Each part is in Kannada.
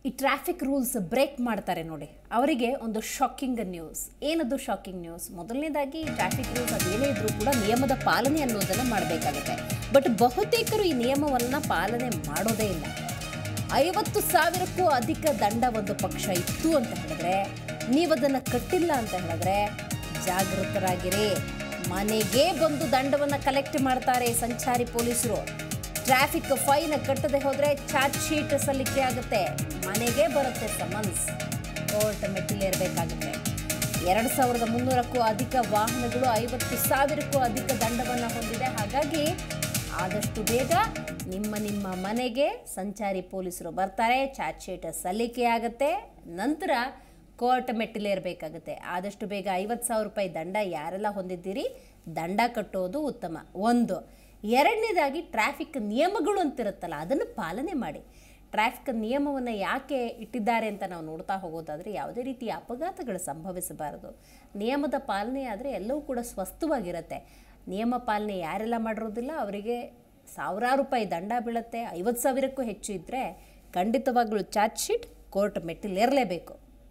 ಈ ಟ್ರಾಫಿಕ್ ರೂಲ್ಸ್ ಬ್ರೇಕ್ ಮಾಡ್ತಾರೆ ನೋಡಿ ಅವರಿಗೆ ಒಂದು ಶಾಕಿಂಗ್ ನ್ಯೂಸ್ ಏನದು ಶಾಕಿಂಗ್ ನ್ಯೂಸ್ ಮೊದಲನೇದಾಗಿ ಟ್ರಾಫಿಕ್ ರೂಲ್ಸ್ ಅದೇನೇ ಇದ್ರೂ ಕೂಡ ನಿಯಮದ ಪಾಲನೆ ಅನ್ನೋದನ್ನು ಮಾಡಬೇಕಾಗುತ್ತೆ ಬಟ್ ಬಹುತೇಕರು ಈ ನಿಯಮವನ್ನು ಪಾಲನೆ ಮಾಡೋದೇ ಇಲ್ಲ ಐವತ್ತು ಸಾವಿರಕ್ಕೂ ಅಧಿಕ ದಂಡ ಒಂದು ಪಕ್ಷ ಇತ್ತು ಅಂತ ಹೇಳಿದ್ರೆ ನೀವು ಅದನ್ನು ಕಟ್ಟಿಲ್ಲ ಅಂತ ಹೇಳಿದ್ರೆ ಜಾಗೃತರಾಗಿರಿ ಮನೆಗೆ ಬಂದು ದಂಡವನ್ನು ಕಲೆಕ್ಟ್ ಮಾಡ್ತಾರೆ ಸಂಚಾರಿ ಪೊಲೀಸರು ಟ್ರಾಫಿಕ್ ಫೈನ್ ಕಟ್ಟದೆ ಹೋದರೆ ಚಾರ್ಜ್ ಶೀಟ್ ಸಲ್ಲಿಕೆ ಆಗುತ್ತೆ ಮನೆಗೆ ಬರುತ್ತೆ ಸಮನ್ಸ್ ಕೋರ್ಟ್ ಮೆಟ್ಟಿಲೇರಬೇಕಾಗುತ್ತೆ ಎರಡು ಸಾವಿರದ ಮುನ್ನೂರಕ್ಕೂ ಅಧಿಕ ವಾಹನಗಳು ಐವತ್ತು ಸಾವಿರಕ್ಕೂ ಅಧಿಕ ದಂಡವನ್ನು ಹೊಂದಿದೆ ಹಾಗಾಗಿ ಆದಷ್ಟು ಬೇಗ ನಿಮ್ಮ ನಿಮ್ಮ ಮನೆಗೆ ಸಂಚಾರಿ ಪೊಲೀಸರು ಬರ್ತಾರೆ ಚಾರ್ಜ್ ಶೀಟ್ ಸಲ್ಲಿಕೆ ಆಗುತ್ತೆ ನಂತರ ಕೋರ್ಟ್ ಮೆಟ್ಟಿಲೇರಬೇಕಾಗುತ್ತೆ ಆದಷ್ಟು ಬೇಗ ಐವತ್ತು ಸಾವಿರ ರೂಪಾಯಿ ದಂಡ ಯಾರೆಲ್ಲ ಹೊಂದಿದ್ದೀರಿ ದಂಡ ಕಟ್ಟೋದು ಉತ್ತಮ ಒಂದು ಎರಡನೇದಾಗಿ ಟ್ರಾಫಿಕ್ ನಿಯಮಗಳು ಅಂತಿರುತ್ತಲ್ಲ ಅದನ್ನು ಪಾಲನೆ ಮಾಡಿ ಟ್ರಾಫಿಕ್ ನಿಯಮವನ್ನು ಯಾಕೆ ಇಟ್ಟಿದ್ದಾರೆ ಅಂತ ನಾವು ನೋಡ್ತಾ ಹೋಗೋದಾದರೆ ಯಾವುದೇ ರೀತಿಯ ಅಪಘಾತಗಳು ಸಂಭವಿಸಬಾರದು ನಿಯಮದ ಪಾಲನೆ ಆದರೆ ಎಲ್ಲವೂ ಕೂಡ ಸ್ವಸ್ಥವಾಗಿರುತ್ತೆ ನಿಯಮ ಪಾಲನೆ ಯಾರೆಲ್ಲ ಮಾಡಿರೋದಿಲ್ಲ ಅವರಿಗೆ ಸಾವಿರಾರು ರೂಪಾಯಿ ದಂಡ ಬೀಳುತ್ತೆ ಐವತ್ತು ಸಾವಿರಕ್ಕೂ ಹೆಚ್ಚು ಇದ್ದರೆ ಖಂಡಿತವಾಗ್ಲೂ ಚಾರ್ಜ್ ಶೀಟ್ ಕೋರ್ಟ್ ಮೆಟ್ಟಿಲೇರಲೇಬೇಕು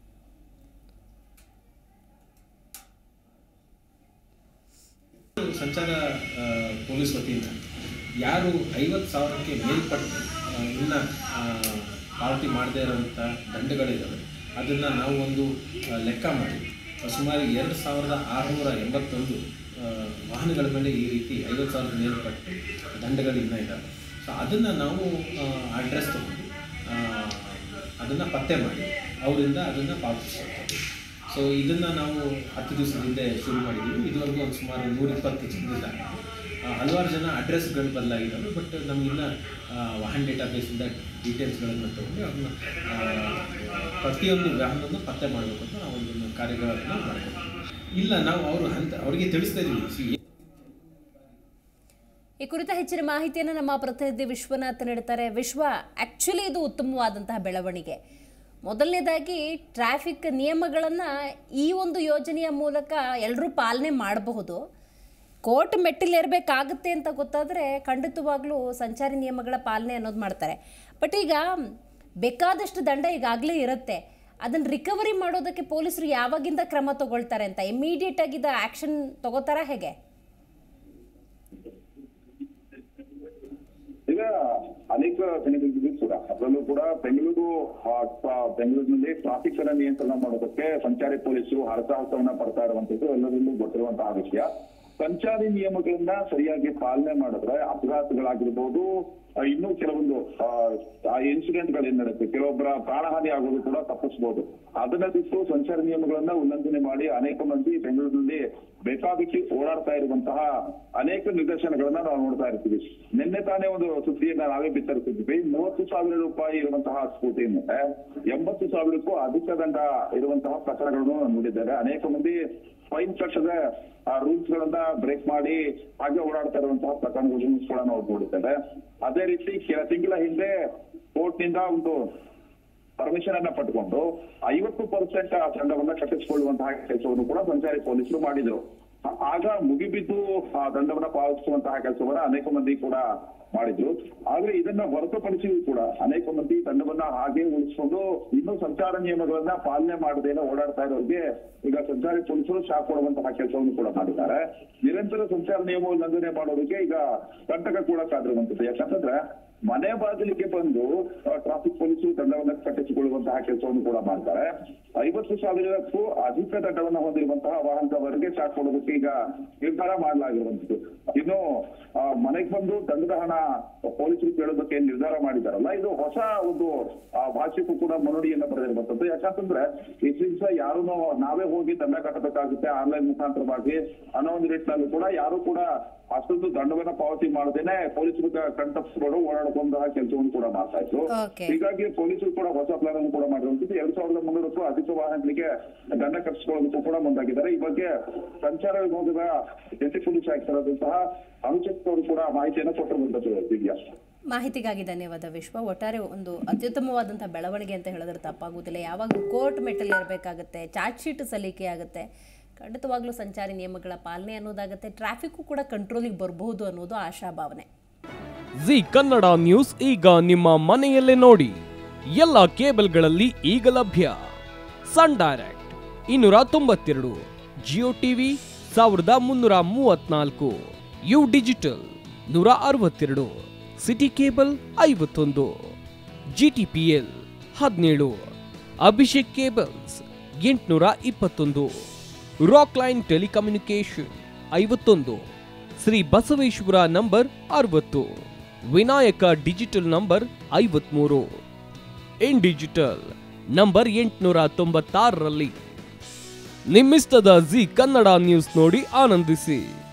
ಸಂಚಾರ ಆ, ಪೊಲೀಸ್ ವತಿಯಿಂದ ಯಾರು ಐವತ್ತು ಸಾವಿರಕ್ಕೆ ಮೇಲ್ಪಟ್ಟು ಆ, ಇನ್ನ ಆ, ಪಾವತಿ ಮಾಡದೇ ಇರೋಂಥ ದಂಡಗಳಿದ್ದಾವೆ ಅದನ್ನು ನಾವು ಒಂದು ಆ, ಲೆಕ್ಕ ಮಾಡಿ ಸುಮಾರು ಎರಡು ಸಾವಿರದ ಆರುನೂರ ಎಂಬತ್ತೊಂದು ಆ, ವಾಹನಗಳ ಮೇಲೆ ಈ ರೀತಿ ಐವತ್ತು ಸಾವಿರದ ಮೇಲ್ಪಟ್ಟು ದಂಡಗಳು ಇನ್ನೂ ಇದ್ದಾವೆ ಸೊ ಅದನ್ನು ನಾವು ಅಡ್ರೆಸ್ ತಗೊಂಡು ಅದನ್ನು ಪತ್ತೆ ಮಾಡಿ ಅವರಿಂದ ಅದನ್ನು ಪಾವತಿಸ್ಕೊಳ್ತೀವಿ ಸೊ ಇದನ್ನು ನಾವು ಹತ್ತು ದಿವಸದ ಹಿಂದೆ ಶುರು ಮಾಡಿದ್ದೀವಿ ಇದುವರೆಗೂ ಒಂದು ಸುಮಾರು ನೂರ ಇಪ್ಪತ್ತು ಜನರಿಲ್ಲ ಹಲವಾರು ಜನ ಅಡ್ರೆಸ್ಗಳು ಬದಲಾಗಿದ್ದಾವೆ ಬಟ್ ನಮಗಿನ್ನ ವಾಹನ ಡೇಟಾಬೇಸಿಂದ ಡೀಟೇಲ್ಸ್ಗಳನ್ನು ತಗೊಂಡು ಅದನ್ನ ಆ, ಪ್ರತಿಯೊಂದು ವಾಹನವನ್ನು ಪತ್ತೆ ಮಾಡಬೇಕು ಅಂತ ನಾವು ಒಂದು ಕಾರ್ಯಗಳನ್ನು ಮಾಡ್ತೀವಿ ಇಲ್ಲ ನಾವು ಅವರು ಹಂತ ಅವರಿಗೆ ತಿಳಿಸ್ತಾ ಇದ್ದೀವಿ ಸಿ ಈ ಕುರಿತ ಹೆಚ್ಚಿನ ಮಾಹಿತಿಯನ್ನು ನಮ್ಮ ಪ್ರತಿನಿಧಿ ವಿಶ್ವನಾಥ್ ನೀಡ್ತಾರೆ ವಿಶ್ವ ಆ್ಯಕ್ಚುಲಿ ಇದು ಉತ್ತಮವಾದಂತಹ ಬೆಳವಣಿಗೆ ಮೊದಲನೇದಾಗಿ ಟ್ರಾಫಿಕ್ ನಿಯಮಗಳನ್ನು ಈ ಒಂದು ಯೋಜನೆಯ ಮೂಲಕ ಎಲ್ಲರೂ ಪಾಲನೆ ಮಾಡಬಹುದು ಕೋರ್ಟ್ ಮೆಟ್ಟಿಲೇರಬೇಕಾಗುತ್ತೆ ಅಂತ ಗೊತ್ತಾದರೆ ಖಂಡಿತವಾಗ್ಲೂ ಸಂಚಾರಿ ನಿಯಮಗಳ ಪಾಲನೆ ಅನ್ನೋದು ಮಾಡ್ತಾರೆ ಬಟ್ ಈಗ ಬೇಕಾದಷ್ಟು ದಂಡ ಈಗಾಗಲೇ ಇರುತ್ತೆ ಅದನ್ನು ರಿಕವರಿ ಮಾಡೋದಕ್ಕೆ ಪೊಲೀಸರು ಯಾವಾಗಿಂದ ಕ್ರಮ ತಗೊಳ್ತಾರೆ ಅಂತ ಇಮಿಡಿಯೇಟ್ ಆಗಿದ್ದ ಆ್ಯಕ್ಷನ್ ತಗೋತಾರಾ ಹೇಗೆ ಈಗ ಅನೇಕ ದಿನಗಳಿಗೂ ಕೂಡ ಅದರಲ್ಲೂ ಕೂಡ ಬೆಂಗಳೂರು ಆ, ಟ- ಬೆಂಗಳೂರಿನಲ್ಲಿ ಟ್ರಾಫಿಕ್ ಅನ್ನ ನಿಯಂತ್ರಣ ಮಾಡೋದಕ್ಕೆ ಸಂಚಾರಿ ಪೊಲೀಸರು ಹರಸಾಹಸವನ್ನ ಪಡ್ತಾ ಇರುವಂತದ್ದು ಎಲ್ಲರಿಗೂ ಗೊತ್ತಿರುವಂತಹ ವಿಷಯ ಸಂಚಾರಿ ನಿಯಮಗಳನ್ನ ಸರಿಯಾಗಿ ಪಾಲನೆ ಮಾಡಿದ್ರೆ ಅಪಘಾತಗಳಾಗಿರ್ಬೋದು ಆ, ಇನ್ನೂ ಕೆಲವೊಂದು ಇನ್ಸಿಡೆಂಟ್ ಗಳೇನ್ ನಡೆಯುತ್ತೆ ಕೆಲವೊಬ್ಬರ ಪ್ರಾಣಹಾನಿ ಆಗೋದು ಕೂಡ ತಪ್ಪಿಸಬಹುದು ಅದನ್ನ ಬಿಟ್ಟು ಸಂಚಾರ ನಿಯಮಗಳನ್ನ ಉಲ್ಲಂಘನೆ ಮಾಡಿ ಅನೇಕ ಮಂದಿ ಬೆಂಗಳೂರಿನಲ್ಲಿ ಬೇಕಾಬಿಟ್ಟಿ ಓಡಾಡ್ತಾ ಇರುವಂತಹ ಅನೇಕ ನಿದರ್ಶನಗಳನ್ನ ನಾವು ನೋಡ್ತಾ ಇರ್ತೀವಿ ನಿನ್ನೆ ತಾನೇ ಒಂದು ಸುದ್ದಿಯನ್ನ ನಾವೇ ಬಿತ್ತರಿಸಿದ್ವಿ ಮೂವತ್ತು ಸಾವಿರ ರೂಪಾಯಿ ಇರುವಂತಹ ಸ್ಕೂಟಿ ಮೇಲೆ ಎಂಬತ್ತು ಸಾವಿರಕ್ಕೂ ಅಧಿಕ ದಂಡ ಇರುವಂತಹ ಪ್ರಕರಣಗಳನ್ನು ನಾವು ನೋಡಿದ್ದೇವೆ ಅನೇಕ ಮಂದಿ ಫೈನ್ ಕಟ್ಟದ ರೂಲ್ಸ್ ಗಳನ್ನ ಬ್ರೇಕ್ ಮಾಡಿ ಹಾಗೆ ಓಡಾಡ್ತಾ ಇರುವಂತಹ ಪ್ರಕರಣಗಳನ್ನು ಕೂಡ ನಾವು ನೋಡಿದ್ದೇವೆ ಅದೇ ರೀತಿ ಕೆಲ ತಿಂಗಳ ಹಿಂದೆ ಕೋರ್ಟ್ ನಿಂದ ಒಂದು ಪರ್ಮಿಷನ್ ಅನ್ನ ಪಡ್ಕೊಂಡು ಐವತ್ತು ಪರ್ಸೆಂಟ್ ಆ ದಂಡವನ್ನ ಕಟ್ಟಿಸಿಕೊಳ್ಳುವಂತಹ ಕೆಲಸವನ್ನು ಕೂಡ ಸಂಚಾರಿ ಪೊಲೀಸರು ಮಾಡಿದ್ರು ಆ- ಆಗ ಮುಗಿಬಿದ್ದು ಆ ದಂಡವನ್ನ ಪಾವತಿಸುವಂತಹ ಕೆಲಸವನ್ನ ಅನೇಕ ಮಂದಿ ಕೂಡ ಮಾಡಿದ್ರು ಆದ್ರೆ ಇದನ್ನ ಹೊರತುಪಡಿಸಿಯೂ ಕೂಡ ಅನೇಕ ಮಂದಿ ದಂಡವನ್ನ ಹಾಗೆ ಉಳಿಸ್ಕೊಂಡು ಇನ್ನೂ ಸಂಚಾರ ನಿಯಮಗಳನ್ನ ಪಾಲನೆ ಮಾಡದೇನೆ ಓಡಾಡ್ತಾ ಇರೋರಿಗೆ ಈಗ ಸಂಚಾರಿ ಪೊಲೀಸರು ಶಾಕ್ ಕೊಡುವಂತಹ ಕೆಲಸವನ್ನು ಕೂಡ ಮಾಡಿದ್ದಾರೆ ನಿರಂತರ ಸಂಚಾರ ನಿಯಮ ಉಲ್ಲಂಘನೆ ಮಾಡೋದಕ್ಕೆ ಈಗ ಕಂಟಕ ಕೂಡ ಕಾದಿರುವಂತದ್ದು ಯಾಕಂತಂದ್ರೆ ಮನೆ ಬಾಗಿಲಿಗೆ ಬಂದು ಟ್ರಾಫಿಕ್ ಪೊಲೀಸರು ದಂಡವನ್ನ ಕಟ್ಟಿಸಿಕೊಳ್ಳುವಂತಹ ಕೆಲಸವನ್ನು ಕೂಡ ಮಾಡ್ತಾರೆ ಐವತ್ತು ಸಾವಿರಕ್ಕೂ ಅಧಿಕ ದಂಡವನ್ನ ಹೊಂದಿರುವಂತಹ ವಾಹನದವರೆಗೆ ಚಾಕ್ ಕೊಡೋದಕ್ಕೆ ಈಗ ನಿರ್ಧಾರ ಮಾಡಲಾಗಿರುವಂತದ್ದು ಇನ್ನು ಆ, ಮನೆಗೆ ಬಂದು ದಂಡದ ಹಣ ಪೊಲೀಸರು ಕೇಳೋದಕ್ಕೆ ನಿರ್ಧಾರ ಮಾಡಿದಾರಲ್ಲ ಇದು ಹೊಸ ಒಂದು ಆ, ಭಾಷೆಗೂ ಕೂಡ ಮುನ್ನುಡಿಯನ್ನ ಪಡೆದಿರುವಂತದ್ದು ಯಾಕಂತಂದ್ರೆ ಈ ದಿವಸ ಯಾರು ನಾವೇ ಹೋಗಿ ದಂಡ ಕಟ್ಟಬೇಕಾಗುತ್ತೆ ಆನ್ಲೈನ್ ಮುಖಾಂತರವಾಗಿ ಅನ್ನೋ ಒಂದು ನಿಟ್ಟಿನಲ್ಲಿ ಕೂಡ ಯಾರು ಕೂಡ ಅಷ್ಟೊಂದು ದಂಡವನ್ನ ಪಾವತಿ ಮಾಡದೇನೆ ಪೊಲೀಸರು ಕಣ್ತಪ್ಪಿಸ್ಕೊಂಡು ಓಡಾಡುವಂತಹ ಕೆಲಸವನ್ನು ಕೂಡ ಮಾಡ್ತಾ ಇದ್ರು Okay. ಹೀಗಾಗಿ ಪೊಲೀಸರು ಕೂಡ ಹೊಸ ಪ್ಲಾನ್ ಅನ್ನು ಕೂಡ ಮಾಡಿರುವಂತದ್ದು ಎರಡ್ ಸಾವಿರದ ಮುನ್ನೂರಕ್ಕೂ ಅಧಿಕ ವಾಹನಗಳಿಗೆ ದಂಡ ಕಟ್ಟಿಸಿಕೊಳ್ಳೋದಕ್ಕೂ ಕೂಡ ಮುಂದಾಗಿದ್ದಾರೆ ಈ ಬಗ್ಗೆ ಸಂಚಾರ ವಿಭಾಗದ ಜಂಟಿ ಪೊಲೀಸ್ ಆಯುಕ್ತರಾದಂತಹ ಅನುಚಕ್ ಅವರು ಕೂಡ ಮಾಹಿತಿಯನ್ನು ಕೊಟ್ಟಿರುವಂತದ್ದು ದಿವ್ಯಾ ಮಾಹಿತಿಗಾಗಿ ಧನ್ಯವಾದ ವಿಶ್ವ ಒಟ್ಟಾರೆ ಒಂದು ಅತ್ಯುತ್ತಮವಾದಂಥ ಬೆಳವಣಿಗೆ ಅಂತ ಹೇಳಿದ್ರೆ ತಪ್ಪಾಗುವುದಿಲ್ಲ ಯಾವಾಗ ಕೋರ್ಟ್ ಮೆಟ್ಟಲ್ಲಿ ಇರಬೇಕಾಗುತ್ತೆ ಚಾರ್ಜ್ ಶೀಟ್ ಸಲ್ಲಿಕೆ ಆಗುತ್ತೆ ಖಂಡಿತವಾಗ್ಲೂ ಸಂಚಾರಿ ನಿಯಮಗಳ ಪಾಲನೆ ಅನ್ನೋದಾಗುತ್ತೆ ಟ್ರಾಫಿಕ್ಕು ಕೂಡ ಕಂಟ್ರೋಲಿಗೆ ಬರಬಹುದು ಅನ್ನೋದು ಆಶಾಭಾವನೆ ಜಿ ಕನ್ನಡ ನ್ಯೂಸ್ ಈಗ ನಿಮ್ಮ ಮನೆಯಲ್ಲೇ ನೋಡಿ ಎಲ್ಲ ಕೇಬಲ್ಗಳಲ್ಲಿ ಈಗ ಲಭ್ಯ ಸನ್ ಡೈರೆಕ್ಟ್ ಇನ್ನೂರ ತೊಂಬತ್ತೆರಡು ಜಿಯೋ ಟಿವಿ ಸಾವಿರದ ಮುನ್ನೂರ ಮೂವತ್ನಾಲ್ಕು ಯು ಡಿಜಿಟಲ್ ನೂರ ಅರವತ್ತೆರಡು ಸಿಟಿ ಕೇಬಲ್ ಐವತ್ತೊಂದು ಜಿಟಿಪಿಎಲ್ ಹದಿನೇಳು ಅಭಿಷೇಕ್ ಕೇಬಲ್ಸ್ ಎಂಟುನೂರ ಇಪ್ಪತ್ತೊಂದು ರಾಕ್ ಲೈನ್ ಟೆಲಿಕಮ್ಯುನಿಕೇಶನ್ ಐವತ್ತೊಂದು ಶ್ರೀ ಬಸವೇಶ್ವರ ನಂಬರ್ ಅರವತ್ತು ವಿನಾಯಕ ಡಿಜಿಟಲ್ ನಂಬರ್ ಐವತ್ಮೂರು ಇನ್ ಡಿಜಿಟಲ್ ನಂಬರ್ ಎಂಟುನೂರ ತೊಂಬತ್ತಾರರಲ್ಲಿ ನಿಮ್ಮಿಸ್ತದ ಜಿ ಕನ್ನಡ ನ್ಯೂಸ್ ನೋಡಿ ಆನಂದಿಸಿ